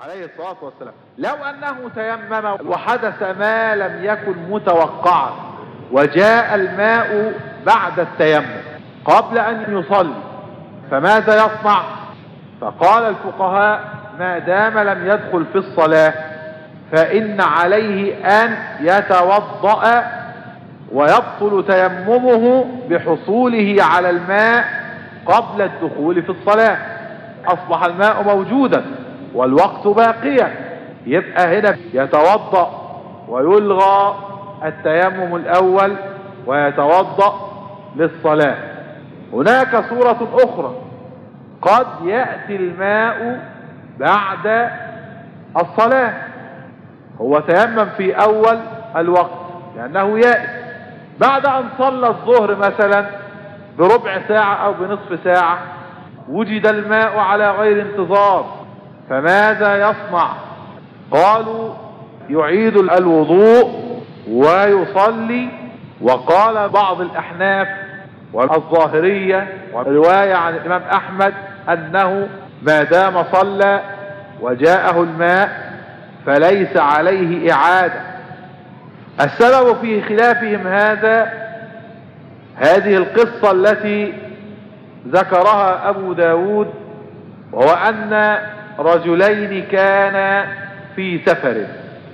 عليه الصلاة والسلام لو أنه تيمم وحدث ما لم يكن متوقعا وجاء الماء بعد التيمم قبل أن يصلي فماذا يصنع فقال الفقهاء ما دام لم يدخل في الصلاة فإن عليه أن يتوضأ ويبطل تيممه بحصوله على الماء قبل الدخول في الصلاة أصبح الماء موجودا والوقت باقيا يبقى هنا يتوضأ ويلغى التيمم الأول ويتوضأ للصلاة هناك صورة أخرى قد يأتي الماء بعد الصلاة هو تيمم في أول الوقت لأنه يأتي بعد أن صلى الظهر مثلا بربع ساعة أو بنصف ساعة وجد الماء على غير انتظار فماذا يصنع قالوا يعيد الوضوء ويصلي وقال بعض الأحناف والظاهرية ورواية عن الإمام أحمد أنه ما دام صلى وجاءه الماء فليس عليه إعادة السبب في خلافهم هذا هذه القصة التي ذكرها أبو داود وهو أن رجلين كانا في سفر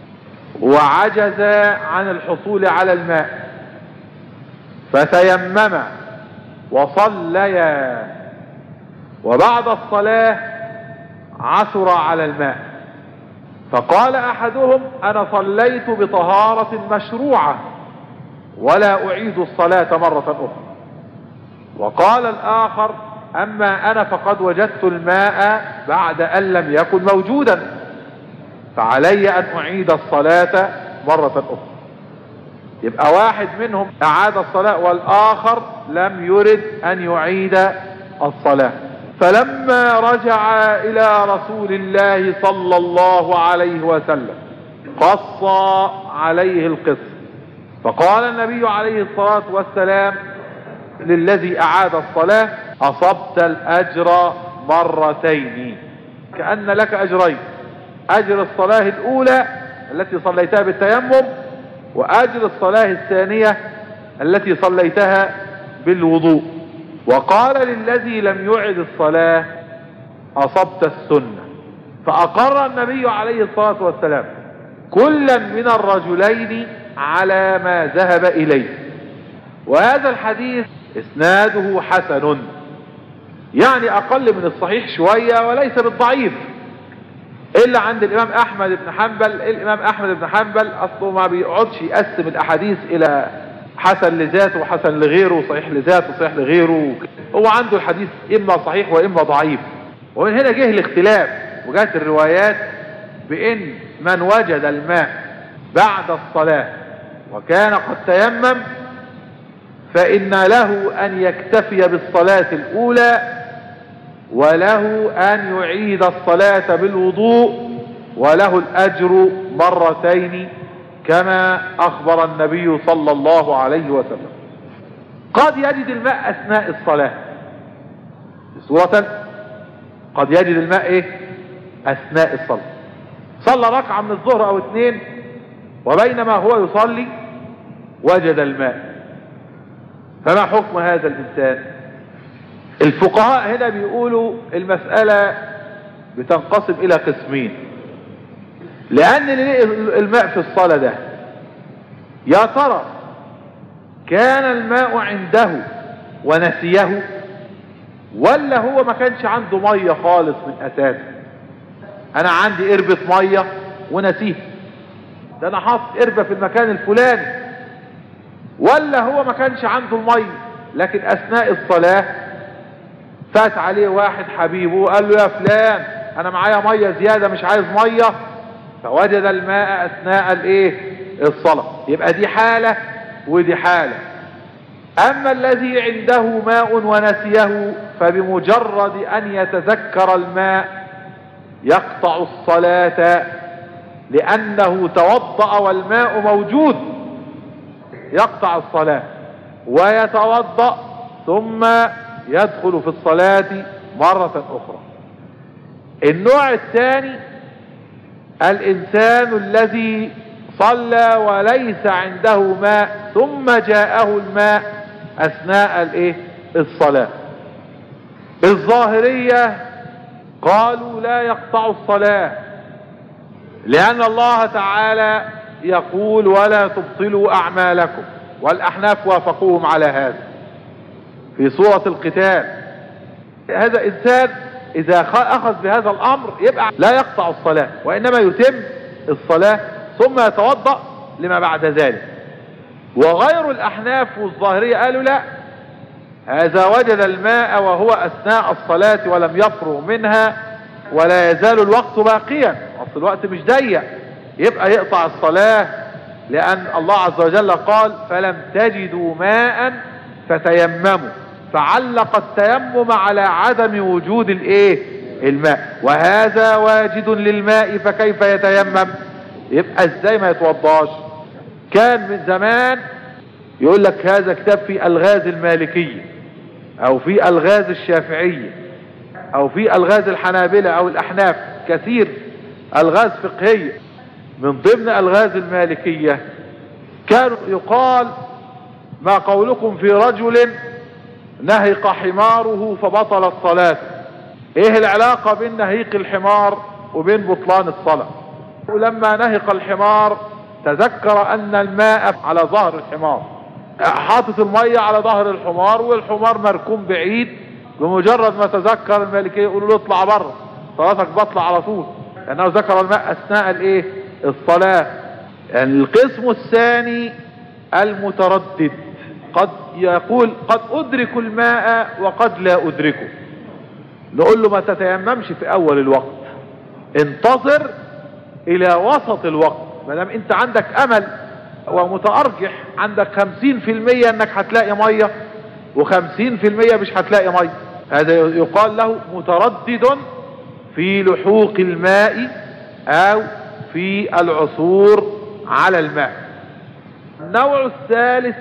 وعجزا عن الحصول على الماء فتيمما وصليا وبعد الصلاة عثر على الماء فقال احدهم انا صليت بطهارة مشروعة ولا اعيد الصلاة مرة اخرى وقال الاخر اما انا فقد وجدت الماء بعد ان لم يكن موجودا فعلي ان اعيد الصلاة مرة اخرى يبقى واحد منهم اعاد الصلاة والاخر لم يرد ان يعيد الصلاة فلما رجع الى رسول الله صلى الله عليه وسلم قص عليه القصة فقال النبي عليه الصلاة والسلام للذي اعاد الصلاة اصبت الاجر مرتين كأن لك اجرين اجر الصلاة الاولى التي صليتها بالتيمم واجر الصلاة الثانية التي صليتها بالوضوء وقال للذي لم يعد الصلاة اصبت السنة فاقر النبي عليه الصلاة والسلام كلا من الرجلين على ما ذهب اليه وهذا الحديث اسناده حسن يعني اقل من الصحيح شوية وليس بالضعيف الا عند الامام احمد بن حنبل الامام احمد بن حنبل اصله ما بيقعدش يقسم الاحاديث الى حسن لذاته وحسن لغيره وصحيح لذاته وصحيح لغيره هو عنده الحديث اما صحيح واما ضعيف ومن هنا جه الاختلاف وجات الروايات بان من وجد الماء بعد الصلاة وكان قد تيمم فان له ان يكتفي بالصلاة الاولى وله ان يعيد الصلاة بالوضوء وله الاجر مرتين كما اخبر النبي صلى الله عليه وسلم قد يجد الماء اثناء الصلاة سورة قد يجد الماء ايه اثناء الصلاة صلى ركعة من الظهر او اثنين وبينما هو يصلي وجد الماء فما حكم هذا الانسان الفقهاء هنا بيقولوا المسألة بتنقسم الى قسمين لان الماء في الصلاة ده يا ترى كان الماء عنده ونسيه ولا هو ما كانش عنده مية خالص من اساسه انا عندي قربة مية ونسيه ده انا حاطط قربة في المكان الفلاني ولا هو ما كانش عنده المية لكن اثناء الصلاة فات عليه واحد حبيبه قال له يا فلان انا معايا مية زيادة مش عايز مية فوجد الماء اثناء الايه الصلاة يبقى دي حالة ودي حالة اما الذي عنده ماء ونسيه فبمجرد ان يتذكر الماء يقطع الصلاة لانه توضأ والماء موجود يقطع الصلاة ويتوضأ ثم يدخل في الصلاة مرة اخرى النوع الثاني الانسان الذي صلى وليس عنده ماء ثم جاءه الماء اثناء الايه الصلاة الظاهرية قالوا لا يقطع الصلاة لان الله تعالى يقول ولا تبطلوا اعمالكم والاحناف وافقوهم على هذا في سورة القتال هذا انسان اذا اخذ بهذا الامر يبقى لا يقطع الصلاة وانما يتم الصلاة ثم يتوضأ لما بعد ذلك وغير الاحناف والظاهرية قالوا لا هذا وجد الماء وهو اثناء الصلاة ولم يفرغ منها ولا يزال الوقت باقيا اصل الوقت مش ضيق يبقى يقطع الصلاة لان الله عز وجل قال فلم تجدوا ماء فتيمموا فعلق التيمم على عدم وجود الايه الماء وهذا واجد للماء فكيف يتيمم يبقى ازاي ما يتوضاش كان من زمان يقول لك هذا كتاب في الغاز المالكية او في الغاز الشافعية او في الغاز الحنابلة او الاحناف كثير الغاز فقهية من ضمن الغاز المالكية كان يقال ما قولكم في رجل نهق حماره فبطلت صلاته ايه العلاقة بين نهيق الحمار وبين بطلان الصلاة ولما نهق الحمار تذكر ان الماء على ظهر الحمار حاطط المية على ظهر الحمار والحمار مركوم بعيد بمجرد ما تذكر المالكية يقولوا له اطلع بره صلاتك بطلع على طول لانه ذكر الماء اثناء الايه الصلاة يعني القسم الثاني المتردد قد يقول قد ادرك الماء وقد لا ادركه نقول له ما تتيممش في اول الوقت انتظر الى وسط الوقت ما دام انت عندك امل ومتارجح عندك خمسين في المية انك هتلاقي مية وخمسين في المية مش هتلاقي مية هذا يقال له متردد في لحوق الماء او في العثور على الماء النوع الثالث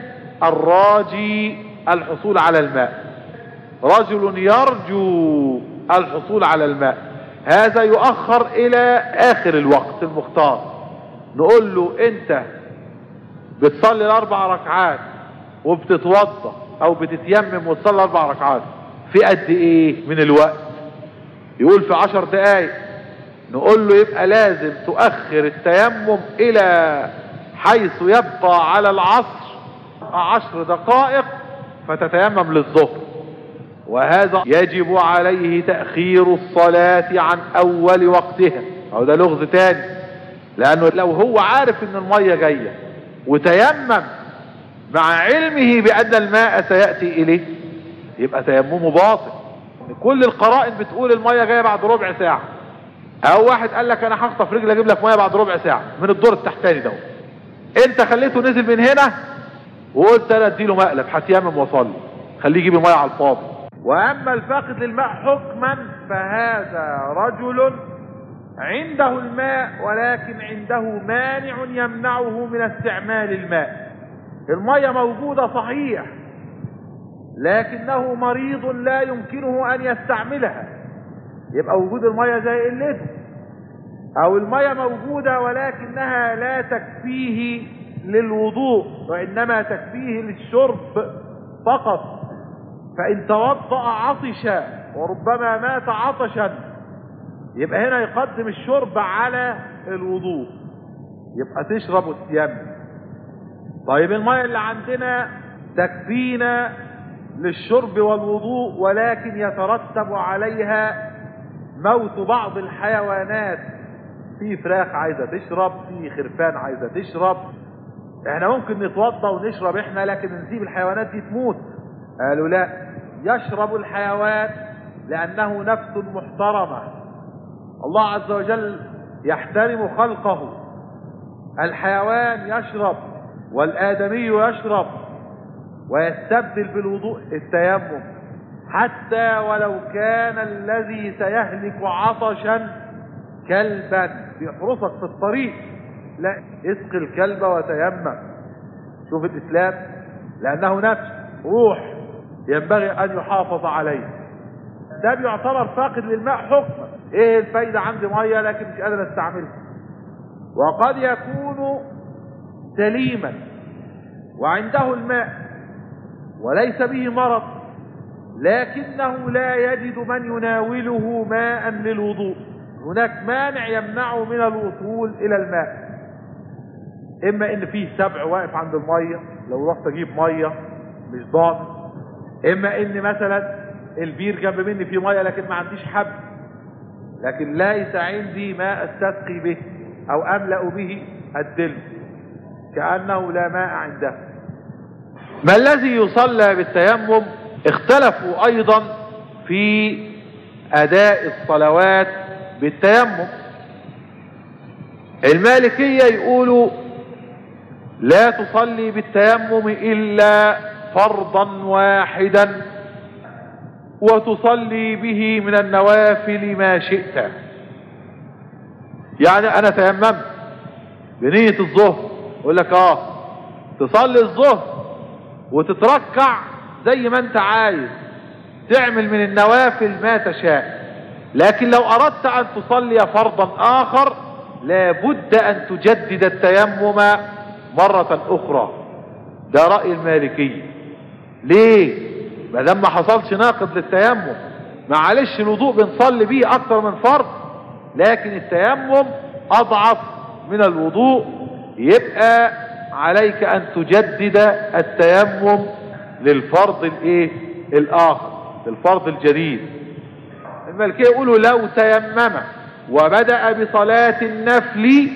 الراجي الحصول على الماء رجل يرجو الحصول على الماء هذا يؤخر الى اخر الوقت المختار نقول له انت بتصلي الاربع ركعات وبتتوضا او بتتيمم وتصلي اربع ركعات في قد ايه من الوقت يقول في عشر دقايق نقول له يبقى لازم تؤخر التيمم الى حيث يبقى على العصر عشر دقائق فتتيمم للظهر وهذا يجب عليه تأخير الصلاة عن اول وقتها او ده لغز تاني لانه لو هو عارف ان المية جاية وتيمم مع علمه بان الماء سيأتي اليه يبقى تيممه باطل كل القرائن بتقول المية جاية بعد ربع ساعة او واحد قال لك انا هخطف رجل اجيب لك مية بعد ربع ساعة من الدور التحتاني ده انت خليته نزل من هنا وقلت انا اديله مقلب هتيمم واصلي خليه يجيب المية على الفاضي واما الفاقد للماء حكما فهذا رجل عنده الماء ولكن عنده مانع يمنعه من استعمال الماء المية موجودة صحيح لكنه مريض لا يمكنه ان يستعملها يبقى وجود المية زي قلته او المية موجودة ولكنها لا تكفيه للوضوء وانما تكفيه للشرب فقط فان توضأ عطش وربما مات عطشا يبقى هنا يقدم الشرب على الوضوء يبقى تشرب وتيمم طيب المية اللي عندنا تكفينا للشرب والوضوء ولكن يترتب عليها موت بعض الحيوانات في فراخ عايزة تشرب في خرفان عايزة تشرب احنا ممكن نتوضى ونشرب احنا لكن نسيب الحيوانات دي تموت قالوا لا يشرب الحيوان لانه نفس محترمة الله عز وجل يحترم خلقه الحيوان يشرب والآدمي يشرب ويستبدل بالوضوء التيمم حتى ولو كان الذي سيهلك عطشا كلبا بيحرسك في الطريق لا اسق الكلب وتيمم شوف الاسلام لانه نفس روح ينبغي ان يحافظ عليه ده بيعتبر فاقد للماء حكما ايه الفايدة عندي مية لكن مش قادر استعملها وقد يكون سليما وعنده الماء وليس به مرض لكنه لا يجد من يناوله ماء للوضوء هناك مانع يمنعه من الوصول الى الماء اما ان فيه سبع واقف عند الميه لو رحت اجيب ميه مش ضامن اما ان مثلا البير جنب مني فيه ميه لكن ما عنديش حب لكن ليس عندي ماء استسقي به او املا به الدلو كانه لا ماء عنده ما الذي يصلى بالتيمم اختلفوا ايضا في اداء الصلوات بالتيمم المالكية يقولوا لا تصلي بالتيمم الا فرضا واحدا وتصلي به من النوافل ما شئت يعني انا تيممت بنية الظهر يقول لك اه تصلي الظهر وتتركع زي ما انت عايز تعمل من النوافل ما تشاء لكن لو اردت ان تصلي فرضا اخر لابد ان تجدد التيمم مرة اخرى ده رأي المالكية ليه ما دام ما حصلش ناقض للتيمم معلش الوضوء بنصلي بيه اكتر من فرض لكن التيمم اضعف من الوضوء يبقى عليك ان تجدد التيمم للفرض الايه الاخر للفرض الجديد الملكية يقولوا لو تيمم وبدأ بصلاة النفل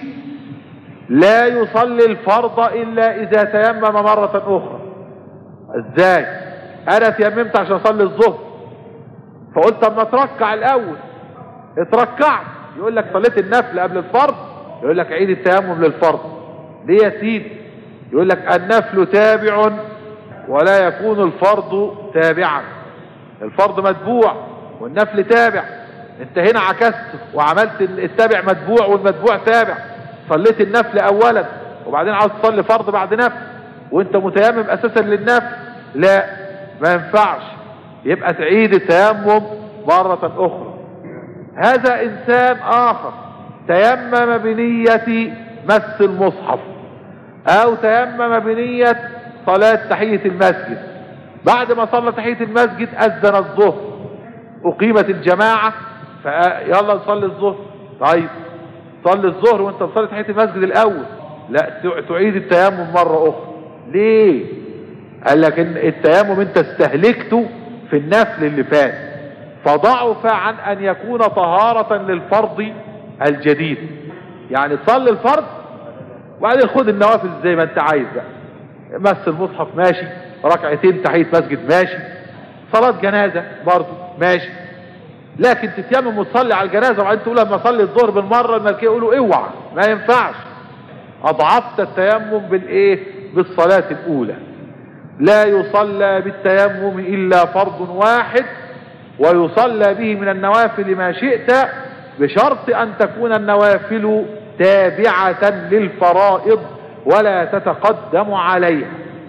لا يصلي الفرض الا اذا تيمم مرة اخرى ازاي انا تيممت عشان اصلي الظهر فقلت اما اتركع الاول اتركعت يقول لك صليت النفل قبل الفرض يقول لك عيد التيمم للفرض ليه يا سيدي يقول لك النفل تابع ولا يكون الفرض تابعا الفرض متبوع والنفل تابع انت هنا عكست وعملت التابع متبوع والمتبوع تابع صليت النفل اولا وبعدين عاوز تصلي فرض بعد نفل وانت متيمم اساسا للنفل لا ما ينفعش يبقى تعيد التيمم مرة اخرى هذا انسان اخر تيمم بنية مس المصحف او تيمم بنية صلاة تحية المسجد بعد ما صلى تحية المسجد اذن الظهر اقيمت الجماعة فيلا نصلي الظهر طيب صلي الظهر وانت بتصلي تحية المسجد الاول لا تعيد التيمم مرة اخرى ليه قال لك ان التيمم انت استهلكته في النفل اللي فات فضعف عن ان يكون طهارة للفرض الجديد يعني تصلي الفرض وبعدين خد النوافل زي ما انت عايز بقى مس المصحف ماشي ركعتين تحية مسجد ماشي صلاة جنازة برضو ماشي لكن تتيمم وتصلي على الجنازة وبعدين تقول لما اصلي الظهر بالمرة الملكية يقولوا اوعى ما ينفعش اضعفت التيمم بالايه بالصلاة الاولى لا يصلى بالتيمم الا فرض واحد ويصلى به من النوافل ما شئت بشرط ان تكون النوافل تابعة للفرائض ولا تتقدم عليها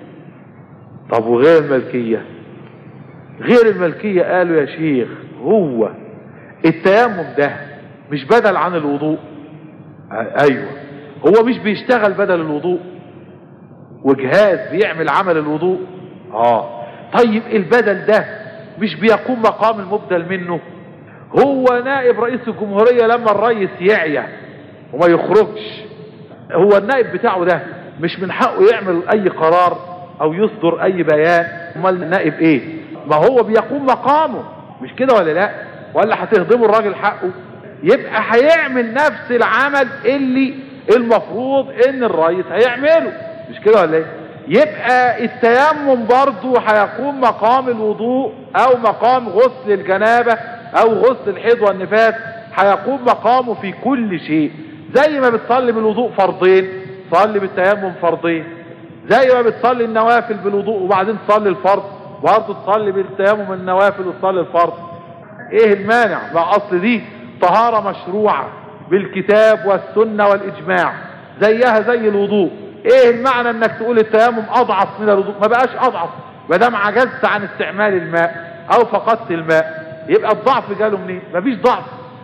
طب وغير الملكية غير الملكية قالوا يا شيخ هو التيمم ده مش بدل عن الوضوء ايوه هو مش بيشتغل بدل الوضوء وجهاز بيعمل عمل الوضوء اه طيب البدل ده مش بيقوم مقام المبدل منه هو نائب رئيس الجمهورية لما الرئيس يعيا وما يخرجش هو النائب بتاعه ده مش من حقه يعمل اي قرار او يصدر اي بيان امال النائب ايه ما هو بيقوم مقامه مش كده ولا لا ولا هتهضموا الراجل حقه يبقى هيعمل نفس العمل اللي المفروض ان الرئيس هيعمله مش كده ولا ايه يبقى التيمم برضه هيقوم مقام الوضوء او مقام غسل الجنابة او غسل الحيض والنفاس هيقوم مقامه في كل شيء زي ما بتصلي بالوضوء فرضين صلي بالتيمم فرضين زي ما بتصلي النوافل بالوضوء وبعدين تصلي الفرض برضه تصلي بالتيمم النوافل وتصلي الفرض ايه المانع ما اصل دي طهارة مشروعة بالكتاب والسنة والاجماع زيها زي الوضوء ايه المعنى انك تقول التيمم اضعف من الوضوء ما بقاش اضعف ما دام عجزت عن استعمال الماء او فقدت الماء يبقى الضعف جاله منين مفيش ضعف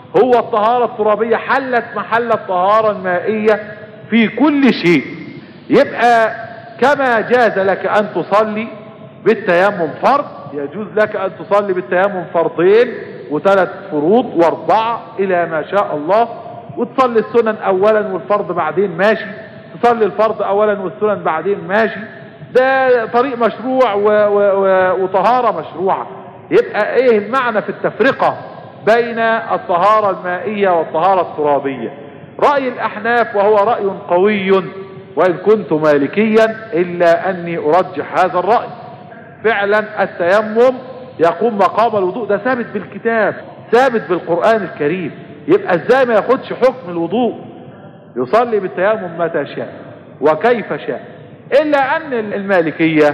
هو الطهارة الترابية حلت محل الطهارة المائية في كل شيء يبقى كما جاز لك ان تصلي بالتيمم فرض يجوز لك ان تصلي بالتيمم فرضين وثلاث فروض واربعة الى ما شاء الله وتصلي السنن اولا والفرض بعدين ماشي تصلي الفرض اولا والسنن بعدين ماشي ده طريق مشروع و و و وطهارة مشروعة يبقى ايه المعنى في التفرقة بين الطهارة المائية والطهارة الترابية رأي الاحناف وهو رأي قوي وان كنت مالكيا الا اني ارجح هذا الرأي فعلا التيمم يقوم مقام الوضوء ده ثابت بالكتاب ثابت بالقرآن الكريم يبقى ازاي ما ياخدش حكم الوضوء يصلي بالتيمم متى شاء وكيف شاء الا ان المالكية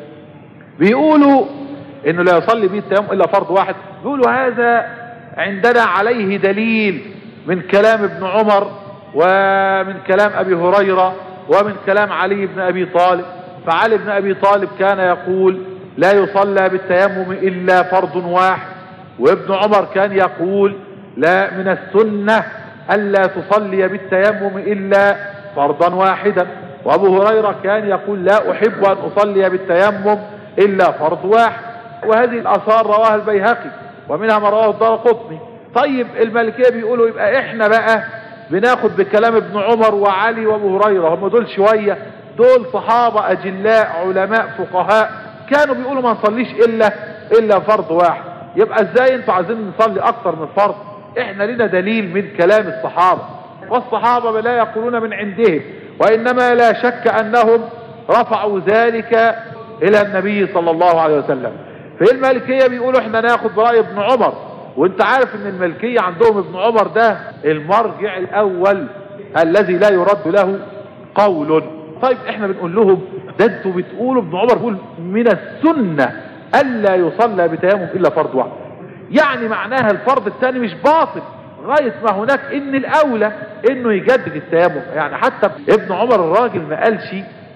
بيقولوا انه لا يصلي به التيمم الا فرض واحد بيقولوا هذا عندنا عليه دليل من كلام ابن عمر ومن كلام ابي هريرة ومن كلام علي بن ابي طالب فعلي بن ابي طالب كان يقول لا يصلى بالتيمم الا فرض واحد وابن عمر كان يقول لا من السنة الا تصلي بالتيمم الا فرضا واحدا وابو هريرة كان يقول لا احب ان اصلي بالتيمم الا فرض واحد وهذه الاثار رواها البيهقي ومنها ما رواه الدار قطني طيب الملكية بيقولوا يبقى احنا بقى بناخد بكلام ابن عمر وعلي وابو هريرة هم دول شوية دول صحابة اجلاء علماء فقهاء كانوا بيقولوا ما نصليش الا الا فرض واحد يبقى ازاي انتوا عايزين نصلي اكتر من فرض احنا لنا دليل من كلام الصحابة والصحابة لا يقولون من عندهم وانما لا شك انهم رفعوا ذلك الى النبي صلى الله عليه وسلم في الملكية بيقولوا احنا ناخد برأي ابن عمر وانت عارف ان الملكية عندهم ابن عمر ده المرجع الاول الذي لا يرد له قول طيب احنا بنقول لهم ده انتوا بتقولوا ابن عمر بيقول من السنة الا يصلى بتيمم الا فرض واحد يعني معناها الفرض الثاني مش باطل غاية ما هناك ان الاولى انه يجدد التيمم يعني حتى ابن عمر الراجل ما قالش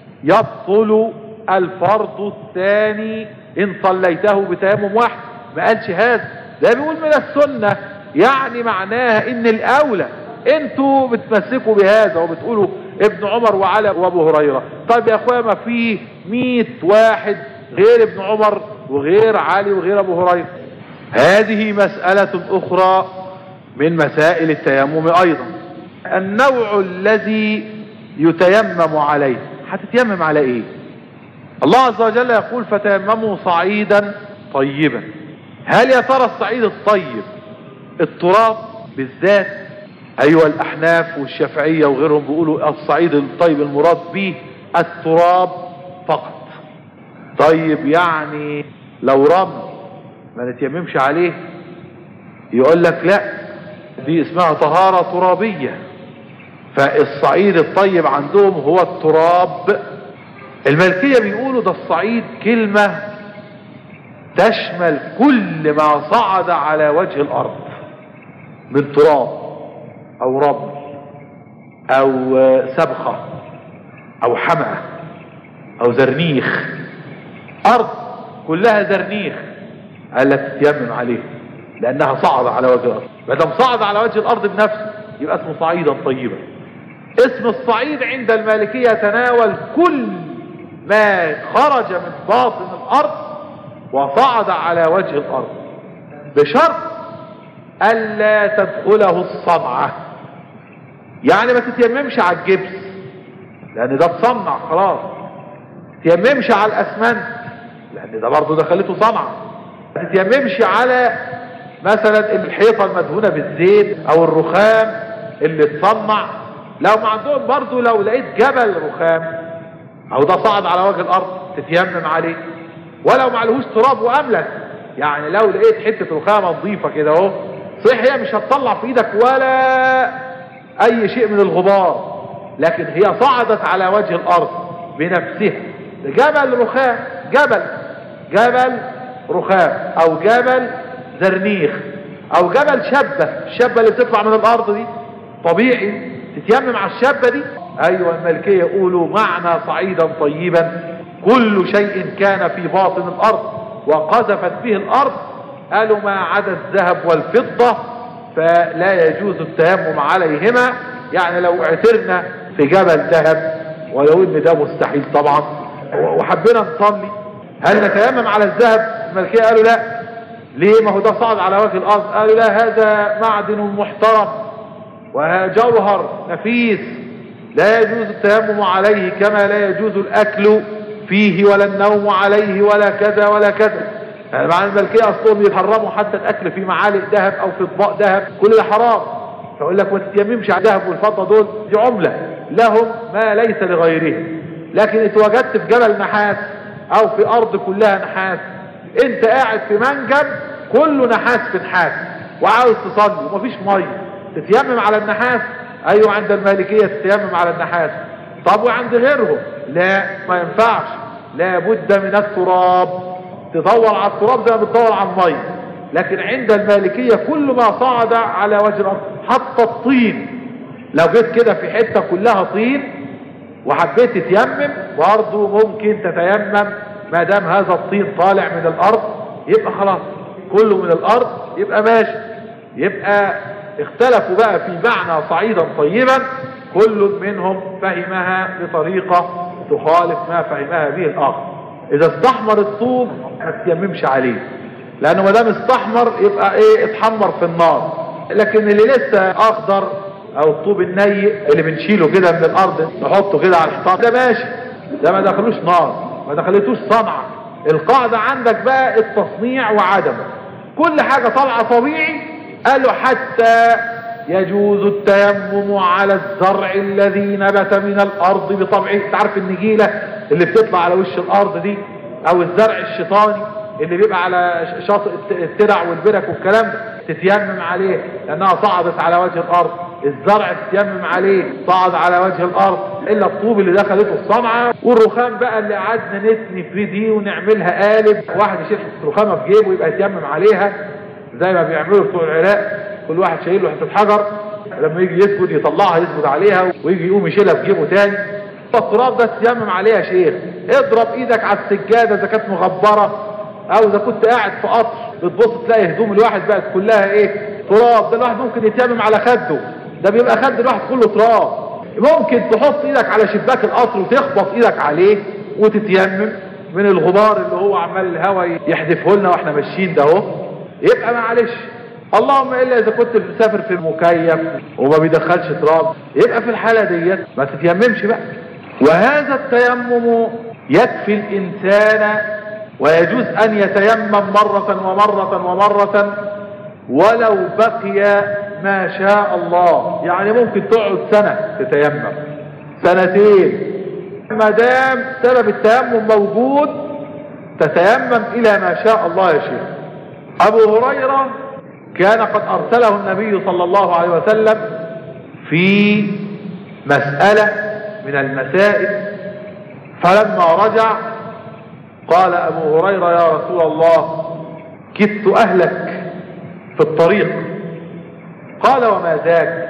يبطل الفرض الثاني ان صليته بتيمم واحد ما قالش هذا ده بيقول من السنة يعني معناها ان الاولى انتوا بتمسكوا بهذا وبتقولوا ابن عمر وعلى وابو هريرة طيب يا اخويا ما في مية واحد غير ابن عمر وغير علي وغير ابو هريرة هذه مسألة اخرى من مسائل التيمم ايضا النوع الذي يتيمم عليه هتتيمم على ايه الله عز وجل يقول فتيمموا صعيدا طيبا هل يا ترى الصعيد الطيب التراب بالذات ايها الاحناف والشافعية وغيرهم بيقولوا الصعيد الطيب المراد به التراب فقط طيب يعني لو رمل ما نتيممش عليه يقول لك لا دي اسمها طهارة ترابية فالصعيد الطيب عندهم هو التراب الملكية بيقولوا ده الصعيد كلمة تشمل كل ما صعد على وجه الارض من تراب او رمل او سبخة او حمأة او زرنيخ ارض كلها زرنيخ قال لك تتيمم عليه لانها صعد على وجه الارض ما دام صعد على وجه الارض بنفسه يبقى اسمه صعيدا طيبا اسم الصعيد عند المالكية يتناول كل ما خرج من باطن الارض وصعد على وجه الارض بشرط الا تدخله الصنعة يعني ما تتيممش على الجبس لان ده اتصنع خلاص تيممش على الاسمنت لان ده برضه دخلته صنعة ما تتيممش على مثلا الحيطة المدهونة بالزيت او الرخام اللي اتصنع لو ما عندهم برضه لو لقيت جبل رخام او ده صعد على وجه الارض تتيمم عليه ولو معلهوش تراب واملك يعني لو لقيت حتة رخامة نظيفة كده اهو صحيح هي مش هتطلع في ايدك ولا اي شيء من الغبار لكن هي صعدت على وجه الارض بنفسها جبل رخام جبل جبل رخام او جبل زرنيخ او جبل شبة الشبة اللي بتطلع من الارض دي طبيعي تتيمم على الشبة دي ايوه الملكية يقولوا معنى صعيدا طيبا كل شيء كان في باطن الارض وقذفت به الارض قالوا ما عدا الذهب والفضة فلا يجوز التيمم عليهما يعني لو اعترنا في جبل ذهب ولو ان ده مستحيل طبعا وحبينا نصلي هل نتيمم على الذهب الملكية قالوا لا ليه ما هو ده صعد على وجه الارض قالوا لا هذا معدن محترم وجوهر نفيس لا يجوز التيمم عليه كما لا يجوز الاكل فيه ولا النوم عليه ولا كذا ولا كذا يعني مع الملكية اصلهم يحرموا حتى الاكل في معالق ذهب او في اطباق ذهب كل ده حرام فاقول لك ما تتيممش على الذهب والفضة دول دي عملة لهم ما ليس لغيرهم لكن اتوجدت في جبل نحاس او في ارض كلها نحاس انت قاعد في منجم كله نحاس في نحاس وعاوز تصلي ومفيش ميه تتيمم على النحاس ايوه عند المالكية تتيمم على النحاس طب وعند غيرهم لا ما ينفعش لابد من التراب تدور على التراب زي ما بتدور على الميه لكن عند المالكية كل ما صعد على وجه الارض حتى الطين لو جيت كده في حتة كلها طين وحبيت تتيمم برضه ممكن تتيمم ما دام هذا الطين طالع من الارض يبقى خلاص كله من الارض يبقى ماشي يبقى اختلفوا بقى في معنى صعيدا طيبا كل منهم فهمها بطريقة تخالف ما فهمها به الاخر اذا استحمر الطوب ما تيممش عليه لانه ما دام استحمر يبقى ايه اتحمر في النار لكن اللي لسه اخضر او الطوب الني اللي بنشيله كده من الارض نحطه كده على الحيطان ده ماشي ده ما دخلوش نار ما دخلتوش صنعة القاعدة عندك بقى التصنيع وعدمه كل حاجة طالعة طبيعي قالوا حتى يجوز التيمم على الزرع الذي نبت من الارض بطبعه تعرف النجيلة اللي بتطلع على وش الارض دي او الزرع الشيطاني اللي بيبقى على شاطئ الترع والبرك والكلام ده تتيمم عليه لانها صعدت على وجه الارض الزرع تتيمم عليه صعد على وجه الارض الا الطوب اللي دخلته الصنعة والرخام بقى اللي قعدنا نتني في دي ونعملها قالب واحد يشيل رخامة في جيبه يبقى يتيمم عليها زي ما بيعملوا بتوع العراق كل واحد شايل له حته حجر لما يجي يسجد يطلعها يسجد عليها ويجي يقوم يشيلها في جيبه تاني التراب ده تيمم عليها يا شيخ اضرب ايدك على السجاده اذا كانت مغبره او اذا كنت قاعد في قطر بتبص تلاقي هدوم الواحد بقت كلها ايه تراب ده الواحد ممكن يتيمم على خده ده بيبقى خد الواحد كله تراب ممكن تحط ايدك على شباك القطر وتخبط ايدك عليه وتتيمم من الغبار اللي هو عمال الهواء يحدفه لنا واحنا ماشيين ده اهو يبقى معلش اللهم الا اذا كنت مسافر في المكيف وما بيدخلش تراب يبقى في الحالة ديت ما تتيممش بقى وهذا التيمم يكفي الانسان ويجوز ان يتيمم مرة ومرة ومرة ولو بقي ما شاء الله يعني ممكن تقعد سنة تتيمم سنتين ما دام سبب التيمم موجود تتيمم الى ما شاء الله يا شيخ ابو هريرة كان قد ارسله النبي صلى الله عليه وسلم في مسألة من المسائل فلما رجع قال ابو هريرة يا رسول الله كدت اهلك في الطريق قال وما ذاك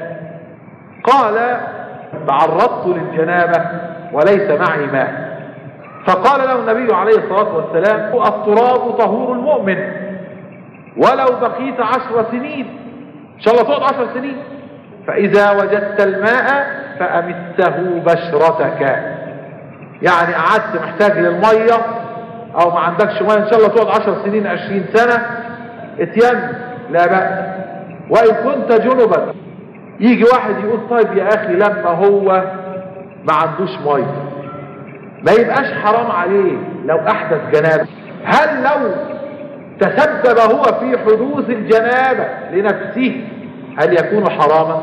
قال تعرضت للجنابة وليس معي ماء فقال له النبي عليه الصلاة والسلام التراب طهور المؤمن ولو بقيت عشر سنين ان شاء الله تقعد عشر سنين فاذا وجدت الماء فامسه بشرتك يعني قعدت محتاج للمية او ما عندكش مية ان شاء الله تقعد عشر سنين عشرين سنة اتيم لا بأس وان كنت جنبا يجي واحد يقول طيب يا اخي لما هو ما عندوش مية ما يبقاش حرام عليه لو احدث جنابه هل لو تسبب هو في حدوث الجنابة لنفسه هل يكون حراما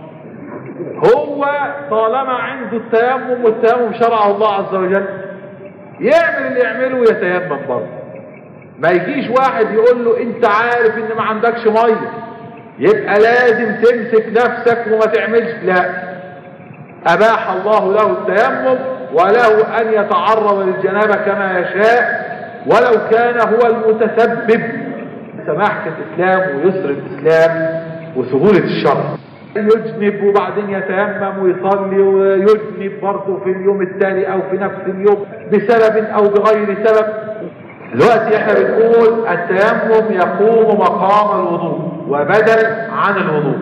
هو طالما عنده التيمم والتيمم شرعه الله عز وجل يعمل اللي يعمله ويتيمم برضه ما يجيش واحد يقول له انت عارف ان ما عندكش ميه يبقى لازم تمسك نفسك وما تعملش لا اباح الله له التيمم وله ان يتعرض للجنابة كما يشاء ولو كان هو المتسبب سماحة الاسلام ويسر الاسلام وسهولة الشرع يجنب وبعدين يتيمم ويصلي ويجنب برضه في اليوم التالي او في نفس اليوم بسبب او بغير سبب دلوقتي احنا بنقول التيمم يقوم مقام الوضوء وبدل عن الوضوء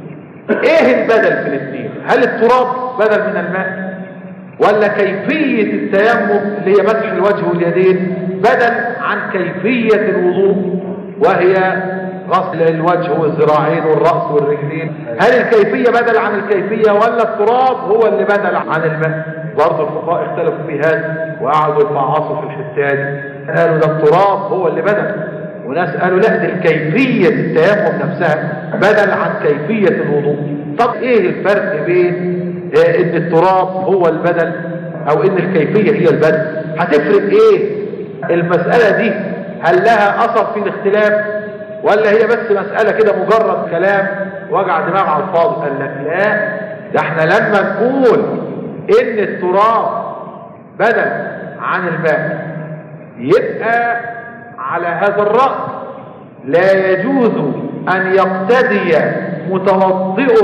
ايه البدل في الاثنين هل التراب بدل من الماء ولا كيفية التيمم اللي هي مسح الوجه واليدين بدل عن كيفية الوضوء وهي غسل الوجه والذراعين والرأس والرجلين هل الكيفية بدل عن الكيفية ولا التراب هو اللي بدل عن الماء برضه الفقهاء اختلفوا في هذا وقعدوا يفعصوا في الحتة دي قالوا ده التراب هو اللي بدل وناس قالوا لا دي الكيفية التيمم نفسها بدل عن كيفية الوضوء طب ايه الفرق بين آه، ان التراب هو البدل او ان الكيفية هي البدل هتفرق ايه المسألة دي هل لها اثر في الاختلاف ولا هي بس مسألة كده مجرد كلام وجع دماغ على الفاضي قال لك لا ده احنا لما نقول ان التراب بدل عن الماء يبقى على هذا الرأس لا يجوز ان يقتدي متوضئ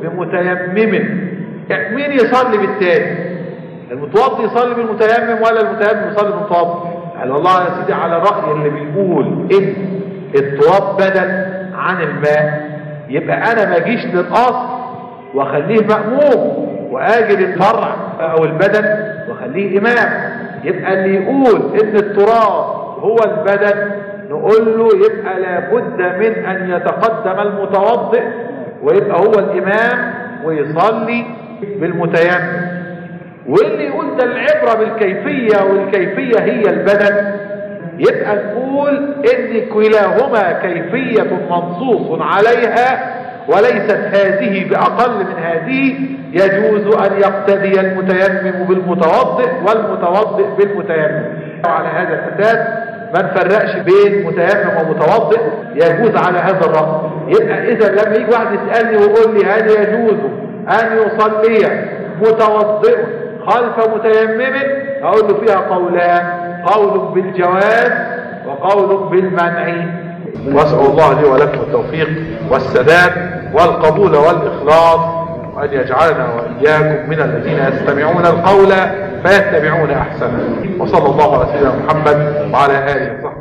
بمتيمم يعني مين يصلي بالتاني المتوضي يصلي بالمتيمم ولا المتيمم يصلي بالمتوضي قال والله يا سيدي على رأي اللي بيقول ان التراب بدل عن الماء يبقى انا ما اجيش للاصل واخليه مأموم واجي للفرع او البدن واخليه امام يبقى اللي يقول ان التراب هو البدن نقول له يبقى لابد من ان يتقدم المتوضئ ويبقى هو الامام ويصلي بالمتيمم واللي يقول ده العبرة بالكيفية والكيفية هي البدن يبقى نقول ان كلاهما كيفية منصوص عليها وليست هذه بأقل من هذه يجوز أن يقتدي المتيمم بالمتوضئ والمتوضئ بالمتيمم وعلى هذا الأساس ما نفرقش بين متيمم ومتوضئ يجوز على هذا الرأس يبقى إذا لما يجي واحد يسألني ويقول لي هل يجوز أن يصلي متوضئ خلف متيمم أقول له فيها قولان قول بالجواز وقول بالمنع واسأل الله لي ولكم التوفيق والسداد والقبول والإخلاص وأن يجعلنا وإياكم من الذين يستمعون القول فيتبعون أحسنه وصلى الله على سيدنا محمد وعلى آله وصحبه